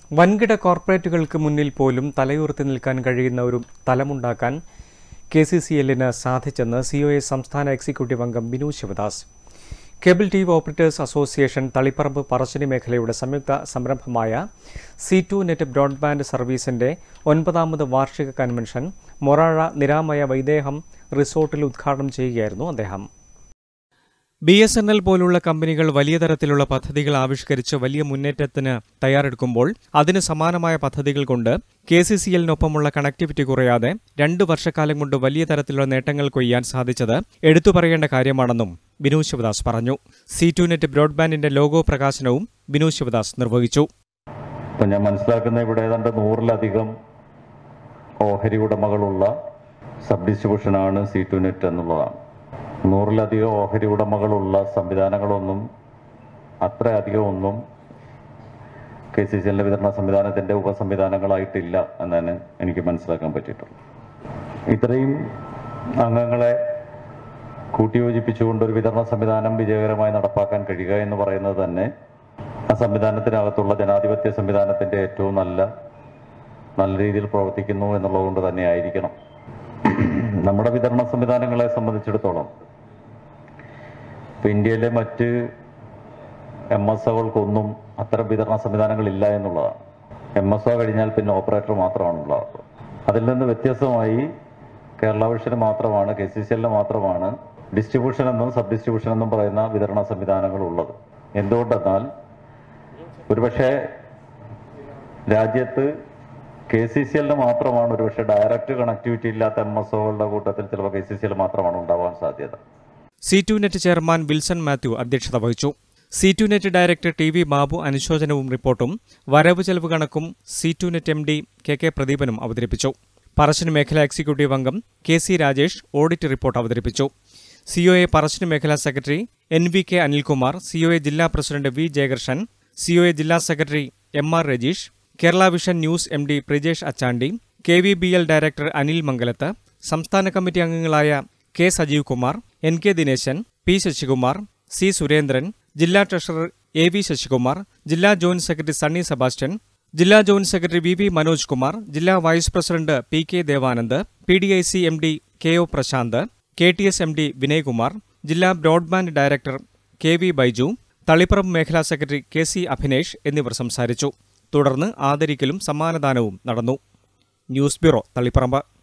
വൻകിട കോർപ്പറേറ്റുകൾക്ക് മുന്നിൽ പോലും തലയുയർത്തി നിൽക്കാൻ കഴിയുന്ന ഒരു തലമുണ്ടാക്കാൻ കെ സി സി എല്ലിന് സാധിച്ചെന്ന് സി ഒ എ സംസ്ഥാന എക്സിക്യൂട്ടീവ് അംഗം Binu Sivadas cable T V operators association Taliparamba Parassini മേഖലയുടെ സംയുക്ത സംരംഭമായ സി ടു നെറ്റ് ബ്രോഡ്ബാൻഡ് സർവീസിന്റെ ഒൻപതാമത് വാർഷിക കൺവെൻഷൻ മൊറാഴ നിരാമയ വൈദേഹം റിസോർട്ടിൽ ഉദ്ഘാടനം ചെയ്യുകയായിരുന്നു അദ്ദേഹം ബി എസ് എൻ എൽ പോലുള്ള കമ്പനികൾ വലിയ തരത്തിലുള്ള പദ്ധതികൾ ആവിഷ്കരിച്ച് വലിയ മുന്നേറ്റത്തിന് തയ്യാറെടുക്കുമ്പോൾ അതിന് സമാനമായ പദ്ധതികൾ കൊണ്ട് കെ സി സി എല്ലിനൊപ്പമുള്ള കണക്ടിവിറ്റി കുറയാതെ രണ്ട് വർഷക്കാലം കൊണ്ട് വലിയ തരത്തിലുള്ള നേട്ടങ്ങൾ കൊയ്യാൻ സാധിച്ചത് എടുത്തു പറയേണ്ട കാര്യമാണെന്നും ബിനു ശിവദാസ് പറഞ്ഞു സി ടു നെറ്റ് ബ്രോഡ്ബാൻഡിന്റെ ലോഗോ പ്രകാശനവും ബിനു ശിവദാസ് നിർവഹിച്ചു ഇപ്പം ഞാൻ മനസ്സിലാക്കുന്ന ഇവിടെ ഏതാണ്ട് നൂറിലധികം ഓഹരി ഉടമകളുള്ള സബ് ഡിസ്ട്രിബ്യൂഷനാണ് സി ടു നെറ്റ് എന്നുള്ളതാണ് നൂറിലധികം ഓഹരി ഉടമകളുള്ള സംവിധാനങ്ങളൊന്നും അത്രയധികം ഒന്നും കെ സി സി എല്ലിൻ്റെ വിതരണ സംവിധാനത്തിൻ്റെ ഉപസംവിധാനങ്ങളായിട്ടില്ല എന്നാണ് എനിക്ക് മനസ്സിലാക്കാൻ പറ്റിയിട്ടുള്ളത് ഇത്രയും അംഗങ്ങളെ കൂട്ടിയോജിപ്പിച്ചുകൊണ്ട് ഒരു വിതരണ സംവിധാനം വിജയകരമായി നടപ്പാക്കാൻ കഴിയുക എന്ന് പറയുന്നത് തന്നെ ആ സംവിധാനത്തിനകത്തുള്ള ജനാധിപത്യ സംവിധാനത്തിന്റെ ഏറ്റവും നല്ല നല്ല രീതിയിൽ പ്രവർത്തിക്കുന്നു എന്നുള്ളത് കൊണ്ട് തന്നെ ആയിരിക്കണം നമ്മുടെ വിതരണ സംവിധാനങ്ങളെ സംബന്ധിച്ചിടത്തോളം ഇപ്പൊ ഇന്ത്യയിലെ മറ്റ് എം എസ് ഒകൾക്കൊന്നും അത്തരം വിതരണ സംവിധാനങ്ങളില്ല എന്നുള്ളതാണ് എം എസ് ഒ കഴിഞ്ഞാൽ പിന്നെ ഓപ്പറേറ്റർ മാത്രമാണുള്ളത് അതിൽ നിന്ന് വ്യത്യസ്തമായി കേരള വിഷന് മാത്രമാണ് കെ സി സി എല്ലിന് മാത്രമാണ് ഡിസ്ട്രിബ്യൂഷൻ എന്നും സബ് ഡിസ്ട്രിബ്യൂഷൻ എന്നും പറയുന്ന വിതരണ സംവിധാനങ്ങൾ ഉള്ളത് എന്തുകൊണ്ടെന്നാൽ ഒരുപക്ഷെ രാജ്യത്ത് കെ സി സി എല്ലിന് മാത്രമാണ് ഒരുപക്ഷെ ഡയറക്റ്റ് കണക്ടിവിറ്റി ഇല്ലാത്ത എം എസ് ഒകളുടെ കൂട്ടത്തിൽ ചിലപ്പോൾ കെ സി സി എൽ മാത്രമാണ് ഉണ്ടാവാൻ സാധ്യത C two net chairman Wilson Mathew അധ്യക്ഷത വഹിച്ചു C two net director T V Babu അനുശോചനവും റിപ്പോർട്ടും വരവ് ചെലവ് കണക്കും C two net M D K K പ്രദീപനും അവതരിപ്പിച്ചു പറശ്ശിനി മേഖല എക്സിക്യൂട്ടീവ് അംഗം K C Rajesh audit report അവതരിപ്പിച്ചു സി ഒ എ പറശ്ശിനി മേഖലാ secretary N V K Anilkumar C O A ജില്ലാ president V Jayakrishnan C O A ജില്ലാ secretary M R Rajeesh Kerala vision news M D Prijesh Achandi K V B L director Anil Mangalath സംസ്ഥാന committee അംഗങ്ങളായ K Sajeev Kumar N K Dineshan P Sasikumar C Surendran ജില്ലാ treasurer A V Sasikumar ജില്ലാ joint secretary Sunny Sebastian ജില്ലാ joint secretary V V Manoj Kumar ജില്ലാ vice president P K Devanand P D I C M D K O Prashanth K T S M D Vinaykumar ജില്ലാ broadband director K V Baiju Taliparamba മേഖലാ secretary K C Abhinesh എന്നിവർ സംസാരിച്ചു തുടർന്ന് ആദരിക്കലും സമ്മാനദാനവും നടന്നു news bureau Taliparamba